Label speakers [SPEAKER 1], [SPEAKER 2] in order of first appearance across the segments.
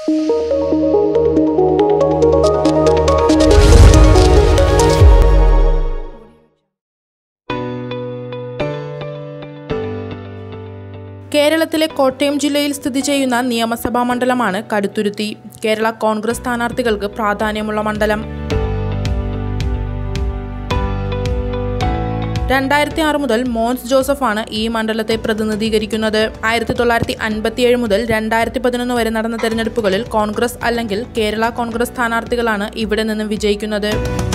[SPEAKER 1] കേരളത്തിലെ കോട്ടയം ജില്ലയിൽ സ്ഥിതി ചെയ്യുന്ന നിയമസഭാ മണ്ഡലമാണ് കടുത്തുരുത്തി കേരള കോൺഗ്രസ് സ്ഥാനാർത്ഥികൾക്ക് പ്രാധാന്യമുള്ള മണ്ഡലം രണ്ടായിരത്തി ആറ് മുതൽ മോൻസ് ജോസഫാണ് ഈ മണ്ഡലത്തെ പ്രതിനിധീകരിക്കുന്നത് ആയിരത്തി തൊള്ളായിരത്തി അൻപത്തിയേഴ് മുതൽ രണ്ടായിരത്തി പതിനൊന്ന് വരെ നടന്ന തെരഞ്ഞെടുപ്പുകളിൽ കോൺഗ്രസ് അല്ലെങ്കിൽ കേരള കോൺഗ്രസ് സ്ഥാനാർത്ഥികളാണ് ഇവിടെ നിന്നും വിജയിക്കുന്നത്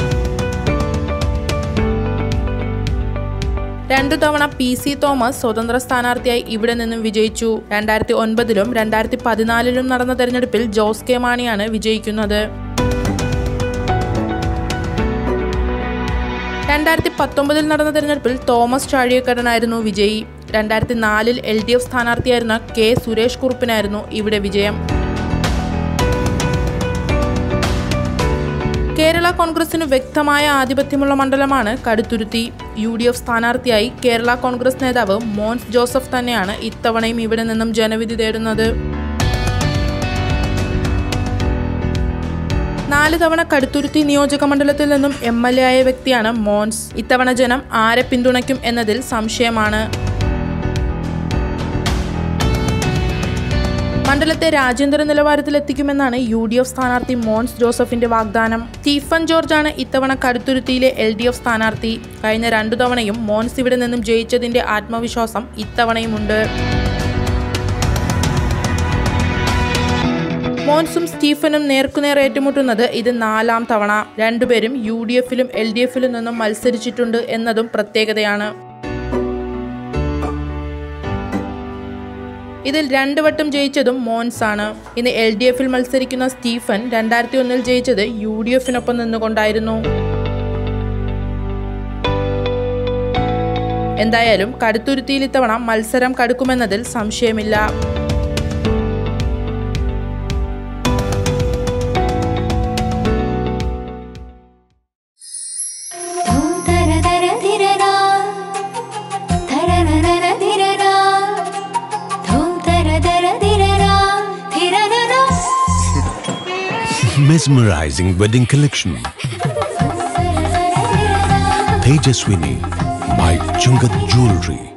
[SPEAKER 1] രണ്ടു തവണ പി സി തോമസ് സ്വതന്ത്ര സ്ഥാനാർത്ഥിയായി ഇവിടെ നിന്നും വിജയിച്ചു രണ്ടായിരത്തി ഒൻപതിലും രണ്ടായിരത്തി പതിനാലിലും നടന്ന തെരഞ്ഞെടുപ്പിൽ ജോസ് കെ മാണിയാണ് വിജയിക്കുന്നത് രണ്ടായിരത്തി പത്തൊമ്പതിൽ നടന്ന തെരഞ്ഞെടുപ്പിൽ തോമസ് ചാഴിയക്കരനായിരുന്നു വിജയി രണ്ടായിരത്തി നാലിൽ എൽ ഡി എഫ് സ്ഥാനാർത്ഥിയായിരുന്ന കെ സുരേഷ് കുറുപ്പിനായിരുന്നു ഇവിടെ വിജയം കേരള കോൺഗ്രസിന് വ്യക്തമായ ആധിപത്യമുള്ള മണ്ഡലമാണ് കടുത്തുരുത്തി യു ഡി എഫ് സ്ഥാനാർത്ഥിയായി കേരള കോൺഗ്രസ് നേതാവ് മോൻസ് ജോസഫ് തന്നെയാണ് ഇത്തവണയും ഇവിടെ നിന്നും ജനവിധി തേടുന്നത് നാല് തവണ കടുത്തുരുത്തി നിയോജക മണ്ഡലത്തിൽ നിന്നും എം എൽ എ ആയ വ്യക്തിയാണ് മോൻസ് ഇത്തവണ ജനം ആരെ പിന്തുണയ്ക്കും എന്നതിൽ സംശയമാണ് മണ്ഡലത്തെ രാജ്യാന്തര നിലവാരത്തിലെത്തിക്കുമെന്നാണ് യു ഡി എഫ് സ്ഥാനാർത്ഥി മോൻസ് ജോസഫിന്റെ വാഗ്ദാനം സ്റ്റീഫൻ ജോർജാണ് ഇത്തവണ കടുത്തുരുത്തിയിലെ എൽ ഡി എഫ് സ്ഥാനാർത്ഥി കഴിഞ്ഞ രണ്ടു തവണയും മോൻസ് ഇവിടെ നിന്നും ജയിച്ചതിന്റെ ആത്മവിശ്വാസം ഇത്തവണയുമുണ്ട് മോൻസും സ്റ്റീഫനും നേർക്കുനേർ ഏറ്റുമുട്ടുന്നത് ഇത് നാലാം തവണ രണ്ടുപേരും യു ഡി എഫിലും എൽ ഡി എഫിലും നിന്നും മത്സരിച്ചിട്ടുണ്ട് എന്നതും പ്രത്യേകതയാണ് ഇതിൽ രണ്ടു വട്ടം ജയിച്ചതും മോൻസ് ആണ് ഇന്ന് എൽ ഡി എഫിൽ മത്സരിക്കുന്ന സ്റ്റീഫൻ രണ്ടായിരത്തി ഒന്നിൽ ജയിച്ചത് യു ഡി എഫിനൊപ്പം നിന്നുകൊണ്ടായിരുന്നു എന്തായാലും കടുത്തുരുത്തിയിൽ ഇത്തവണ മത്സരം കടുക്കുമെന്നതിൽ സംശയമില്ല
[SPEAKER 2] ധൂം തര തര ധിരരാ ധരരരര ധിരരാ ധൂം തര തര ധിരരാ ധിരരരാ
[SPEAKER 3] Mesmerizing wedding collection. Tejaswini by Chungat Jewelry.